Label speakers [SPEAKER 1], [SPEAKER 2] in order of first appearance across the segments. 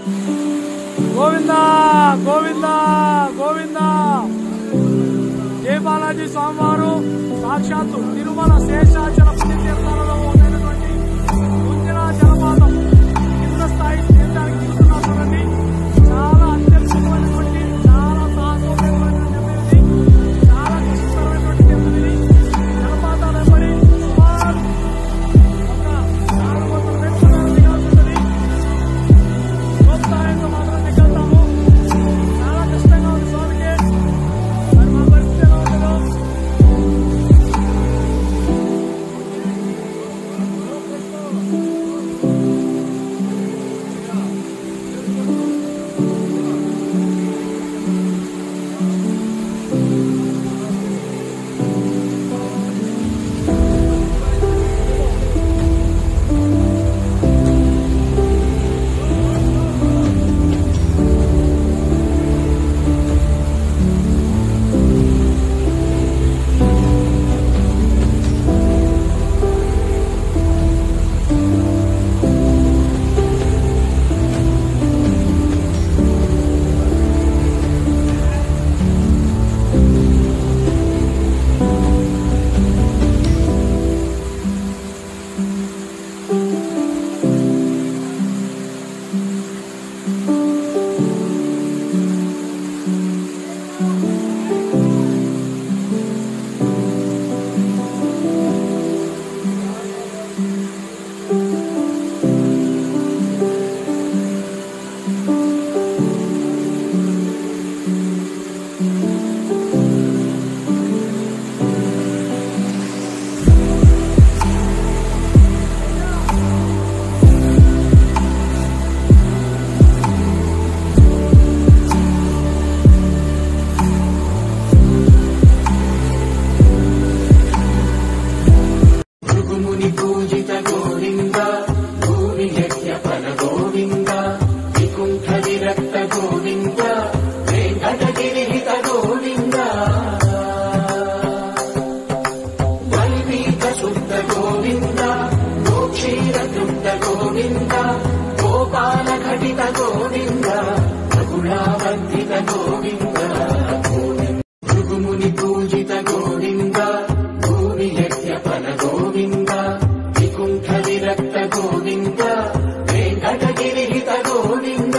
[SPEAKER 1] గోవింద గోవింద గోవింద జయ బాలాజీ స్వామివారు సాక్షాత్తు తిరుమల శేషాచల పుణ్యతీర్థాలలో ఉండేటువంటి ఉంజన జలపాతం కింద స్థాయి తీర్థానికి దిగుతున్నా చూడండి చాలా అత్యద్భుతమైనటువంటి చాలా సాహసమైనటువంటి చాలా కష్టమైనటువంటి తీర్థం ఇది జలపాతాలు వెంబడి సుమారు ఒక నాలుగు వందల మెట్ల దిగాల్సి ఉంటుంది ప్రోత్సాహంతో మాత్రం దిగలుగుతాము చాలా కష్టంగా ఉంది స్వామికి మరి మా పరిస్థితి ఎలా ఉంటుందో
[SPEAKER 2] భృగుముని పూజిత గోవింద భూమి యజ్ఞ ఫల గోవింద వికుంఠ విరక్త గోవింద వెంకటగిరిహిత గోవింద వల్మీక శుద్ధ గోవింద గోక్షీర తృప్త గోవింద గోపాల ఘటిత గోవింద రఘుళావర్ధిత గోవింద గోవింద భృగుముని పూజిత గోవింద భూమి యజ్ఞ ఫల గోవింద వికుంఠ విరక్త గోవింద వెంకటగిరిహిత గోవింద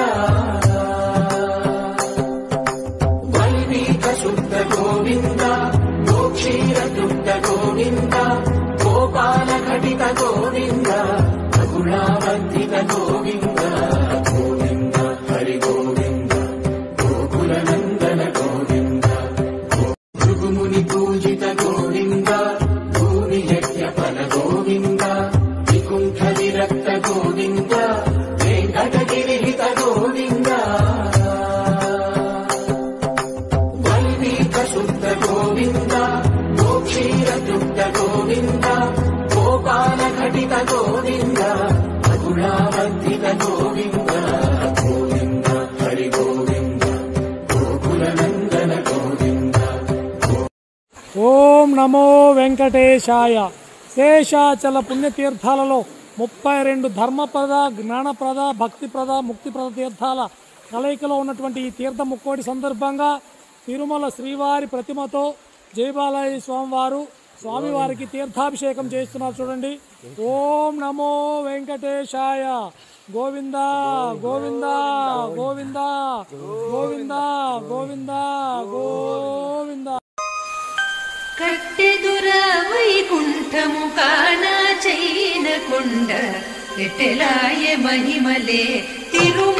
[SPEAKER 2] వల్మీక శుద్ధ గోవింద గోక్షీర తృప్త గోవింద గోపాల ఘటిత గోవింద రఘుళావర్ధిత గోవింద గోవింద హరి గోవింద గోకుల నందన గోవింద భృగుముని పూజిత గోవింద భూమి యజ్ఞ ఫల గోవింద వికుంఠ విరక్త గోవింద వెంకటగిరిహిత గోవింద వల్మీక శుద్ధ గోవింద గోక్షీర తృప్త గోవింద గోపాల ఘటిత గోవింద రఘుళావర్ధిత గోవింద గోవింద హరి గోవింద గోకుల నందన గోవింద
[SPEAKER 1] ఓం నమో వెంకటేశాయ శేషాచల పుణ్యతీర్థాలలో ముప్పై రెండు ధర్మప్రద జ్ఞానప్రద భక్తిప్రద ముక్తిప్రద తీర్థాల కలయికలో ఉన్నటువంటి ఈ తీర్థ ముక్కోటి సందర్భంగా తిరుమల శ్రీవారి ప్రతిమతో జయబాలాజీ స్వామివారు స్వామివారికి తీర్థాభిషేకం చేస్తున్నారు చూడండి ఓం నమో వెంకటేశాయ గోవింద గోవింద గోవింద గోవింద గోవింద గోవింద
[SPEAKER 3] కట్టెదుర వైకుంఠము కానా చైన కొండ ఎట్టెలాయ మహిమలే తిరుమ